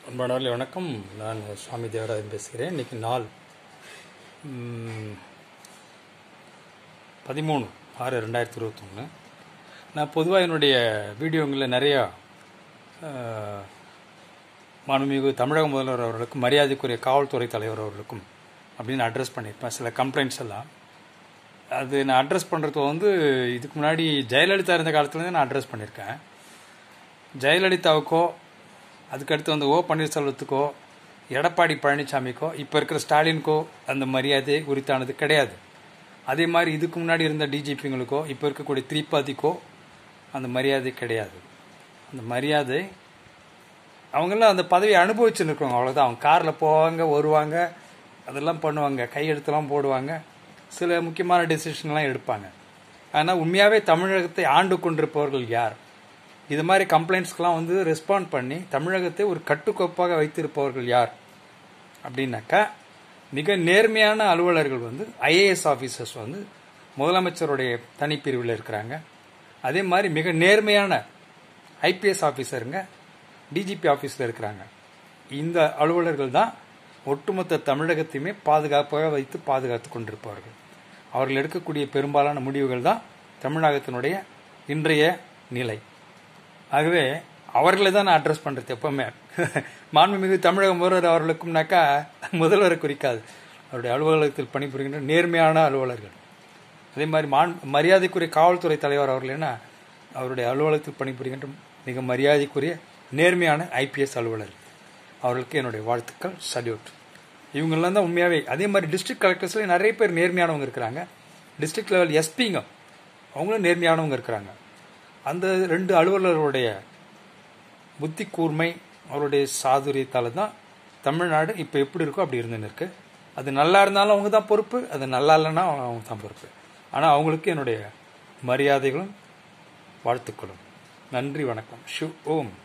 அன்பானவர்களே வணக்கம் நான் சுவாமி தேவராஜன் பேசுகிறேன் இன்னைக்கு நாள் ம், பதிமூணு ஆறு ரெண்டாயிரத்தி இருபத்தொன்று நான் பொதுவாக என்னுடைய வீடியோங்களில் நிறையா அஹ், மாண்புமிகு தமிழக முதல்வர் அவர்களுக்கும் மரியாதைக்குரிய காவல்துறை தலைவர் அவர்களுக்கும் அப்படின்னு அட்ரஸ் பண்ணியிருப்பேன் சில கம்ப்ளைண்ட்ஸ் எல்லாம் அது நான் அட்ரஸ் பண்ணுறது வந்து இதுக்கு முன்னாடி ஜெயலலிதா இருந்த காலத்துலேருந்து நான் அட்ரஸ் பண்ணியிருக்கேன் ஜெயலலிதாவுக்கோ அதுக்கடுத்து வந்து ஓ பன்னீர்செல்வத்துக்கோ எடப்பாடி பழனிசாமிக்கோ இப்போ இருக்கிற ஸ்டாலினுக்கோ அந்த மரியாதை உரித்தானது கிடையாது அதே மாதிரி இதுக்கு முன்னாடி இருந்த டிஜிபிங்களுக்கோ இப்போ இருக்கக்கூடிய திரிபாதிக்கோ அந்த மரியாதை கிடையாது அந்த மரியாதை அவங்கெல்லாம் அந்த பதவியை அனுபவிச்சுன்னு இருக்கவங்க அவ்வளோதான் அவங்க காரில் போவாங்க வருவாங்க அதெல்லாம் பண்ணுவாங்க கையெழுத்துலாம் போடுவாங்க சில முக்கியமான டெசிஷன்லாம் எடுப்பாங்க ஆனால் உண்மையாகவே தமிழகத்தை ஆண்டு கொண்டிருப்பவர்கள் யார் இது மாதிரி கம்ப்ளைண்ட்ஸ்க்கெலாம் வந்து ரெஸ்பாண்ட் பண்ணி தமிழகத்தை ஒரு கட்டுக்கோப்பாக வைத்திருப்பவர்கள் யார் அப்படின்னாக்கா மிக நேர்மையான அலுவலர்கள் வந்து ஐஏஎஸ் ஆஃபீஸர்ஸ் வந்து முதலமைச்சருடைய தனிப்பிரிவில் இருக்கிறாங்க அதே மாதிரி மிக நேர்மையான ஐபிஎஸ் ஆஃபீஸருங்க டிஜிபி ஆஃபீஸில் இருக்கிறாங்க இந்த அலுவலர்கள் தான் ஒட்டுமொத்த தமிழகத்தையுமே பாதுகாப்பாக வைத்து பாதுகாத்து கொண்டிருப்பவர்கள் அவர்கள் எடுக்கக்கூடிய பெரும்பாலான முடிவுகள் தான் தமிழகத்தினுடைய இன்றைய நிலை ஆகவே அவர்களை தான் நான் அட்ரஸ் பண்ணுறது எப்பவுமே மாண்புமிகு தமிழக முதல்வர் அவர்களுக்கும்னாக்கா முதல்வரை குறிக்காது அவருடைய அலுவலகத்தில் பணிபுரிகின்ற நேர்மையான அலுவலர்கள் அதே மாதிரி மான் மரியாதைக்குரிய காவல்துறை தலைவர் அவர்கள் என்ன அவருடைய அலுவலகத்தில் பணிபுரிகின்ற மிக மரியாதைக்குரிய நேர்மையான ஐபிஎஸ் அலுவலர் அவர்களுக்கு என்னுடைய வாழ்த்துக்கள் சல்யூட் இவங்கெல்லாம் தான் உண்மையாகவே அதே மாதிரி டிஸ்ட்ரிக்ட் கலெக்டர்ஸ்லேயும் நிறைய பேர் நேர்மையானவங்க இருக்கிறாங்க டிஸ்ட்ரிக்ட் லெவல் எஸ்பிங்க அவங்களும் நேர்மையானவங்க இருக்கிறாங்க அந்த ரெண்டு அலுவலர்களுடைய புத்தி கூர்மை அவருடைய சாதுரியத்தால் தான் தமிழ்நாடு இப்போ எப்படி இருக்கோ அப்படி இருந்துன்னு இருக்கு அது நல்லா இருந்தாலும் அவங்க தான் பொறுப்பு அது நல்லா இல்லைன்னா அவங்க தான் பொறுப்பு ஆனால் அவங்களுக்கு என்னுடைய மரியாதைகளும் வாழ்த்துக்களும் நன்றி வணக்கம் ஷு ஓம்